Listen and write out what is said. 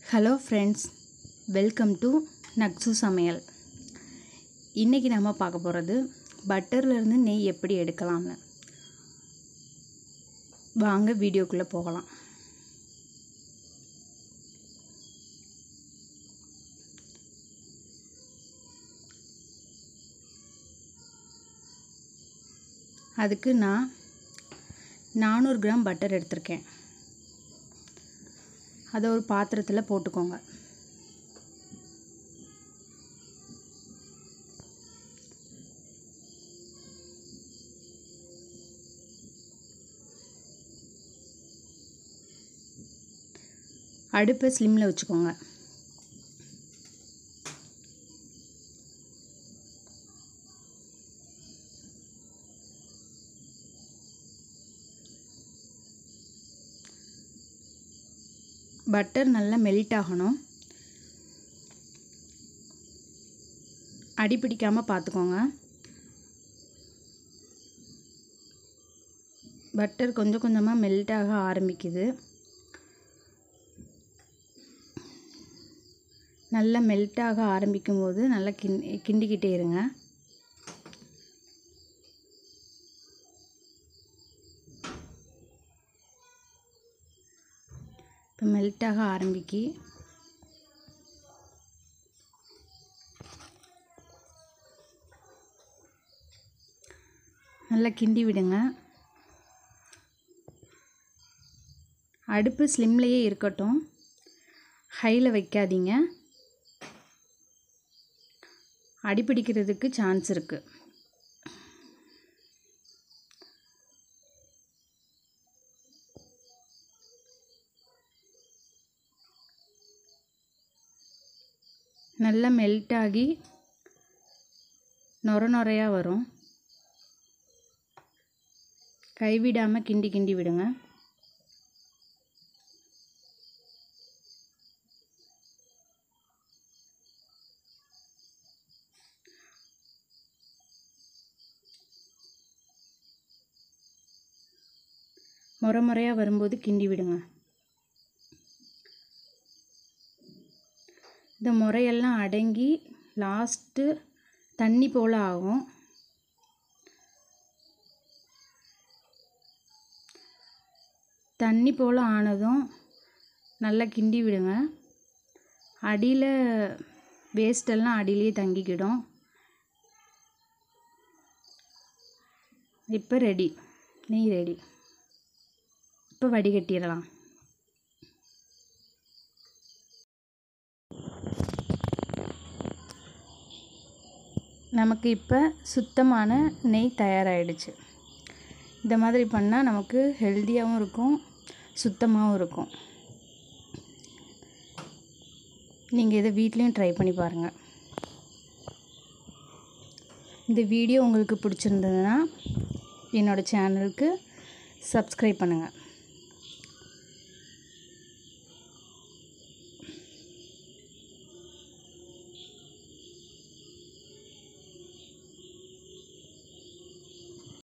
hello friends welcome to நக்ஸு சமையல் இன்றைக்கி நம்ம பார்க்க போகிறது பட்டர்லேருந்து நெய் எப்படி எடுக்கலாம்னு வாங்க வீடியோக்குள்ளே போகலாம் அதுக்கு நான் நானூறு கிராம் பட்டர் எடுத்திருக்கேன் அதை ஒரு பாத்திரத்தில் போட்டுக்கோங்க அடுப்பை ஸ்லிம்மில் வச்சுக்கோங்க பட்டர் நல்லா மெல்ட் ஆகணும் அடி பிடிக்காமல் பார்த்துக்கோங்க பட்டர் கொஞ்சம் கொஞ்சமாக மெல்ட் ஆக ஆரம்பிக்குது நல்லா மெல்ட் ஆக ஆரம்பிக்கும் போது நல்லா கிண் கிண்டிக்கிட்டே இருங்க இப்போ மெல்ட் ஆக ஆரம்பிக்கி நல்லா கிண்டி விடுங்க அடுப்பு ஸ்லிம்லேயே இருக்கட்டும் ஹையில் வைக்காதீங்க அடிப்பிடிக்கிறதுக்கு சான்ஸ் இருக்குது நல்லா மெல்ட் ஆகி நொர நொறையாக வரும் கைவிடாமல் கிண்டி கிண்டி விடுங்க முறை முறையாக வரும்போது கிண்டி விடுங்க இந்த முறையெல்லாம் அடங்கி லாஸ்ட்டு தண்ணி போல் ஆகும் தண்ணி போல் ஆனதும் நல்லா கிண்டி விடுங்க அடியில் வேஸ்டெல்லாம் அடியிலே தங்கிக்கிடும் இப்போ ரெடி நெய் ரெடி இப்போ வடிகட்டிடலாம் நமக்கு இப்போ சுத்தமான நெய் தயாராகிடுச்சு இந்த மாதிரி பண்ணால் நமக்கு ஹெல்த்தியாகவும் இருக்கும் சுத்தமாகவும் இருக்கும் நீங்கள் இதை வீட்லேயும் ட்ரை பண்ணி பாருங்கள் இந்த வீடியோ உங்களுக்கு பிடிச்சிருந்ததுன்னா என்னோடய சேனலுக்கு சப்ஸ்கிரைப் பண்ணுங்கள்